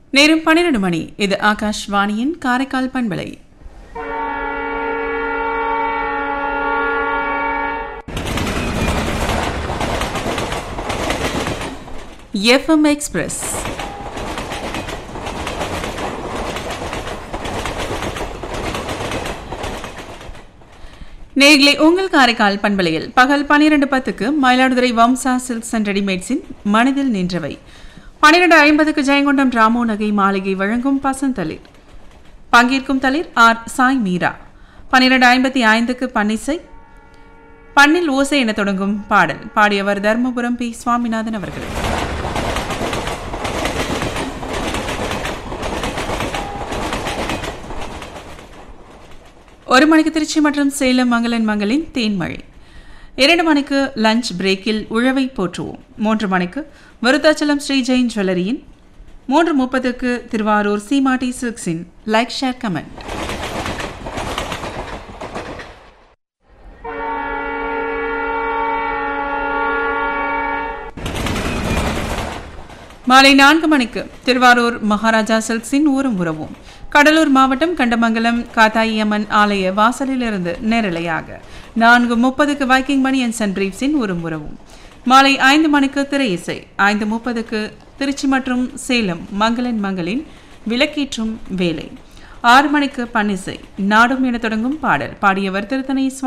நேரம் பன்னிரண்டு மணி இது ஆகாஷ்வாணியின் காரைக்கால் பண்பலை எஃப்எம் எக்ஸ்பிரஸ் நேர்களே உங்கள் காரைக்கால் பண்பலையில் பகல் பன்னிரண்டு பத்துக்கு மயிலாடுதுறை வம்சா சில்க்ஸ் அண்ட் ரெடிமேட்ஸின் மனதில் நின்றவை பன்னிரண்டு ஐம்பதுக்கு ஜெயங்கொண்டம் ராமோ நகை மாளிகை வழங்கும் பசந்தளிர் பங்கேற்கும் தளிர் ஆர் சாய் மீரா பன்னிரண்டு ஐம்பத்தி ஐந்துக்கு பன்னிசை பண்ணில் ஓசை என தொடங்கும் பாடல் பாடியவர் தர்மபுரம் பி சுவாமிநாதன் அவர்கள் ஒரு மணிக்கு திருச்சி மற்றும் சேலம் மங்களன் மங்களின் தேன்மழை இரண்டு மணிக்கு லஞ்ச் பிரேக்கில் உழவை போற்றுவோம் மூன்று மணிக்கு விருத்தாச்சலம் ஸ்ரீ ஜெயின் ஜுவல்லரியின் மூன்று முப்பதுக்கு திருவாரூர் சீமாட்டி சில்க்ஸின் லைக் ஷேர் கமெண்ட் மாலை நான்கு மணிக்கு திருவாரூர் மகாராஜா சில்க்ஸின் ஊரும் உறவும் கடலூர் மாவட்டம் கண்டமங்கலம் காத்தாயியம்மன் ஆலய வாசலிலிருந்து நேரலையாக நான்கு முப்பதுக்கு வைக்கிங் மணி அண்ட் சன் பிரீப்ஸின் ஊரும் உறவும் மாலை ஐந்து மணிக்கு திரை இசை ஐந்து முப்பதுக்கு திருச்சி மற்றும் சேலம் மங்களன் மங்களின் விளக்கேற்றும் வேலை ஆறு மணிக்கு பன்னிசை நாடும் என தொடங்கும் பாடல் பாடியவர் திருத்தணி சுவா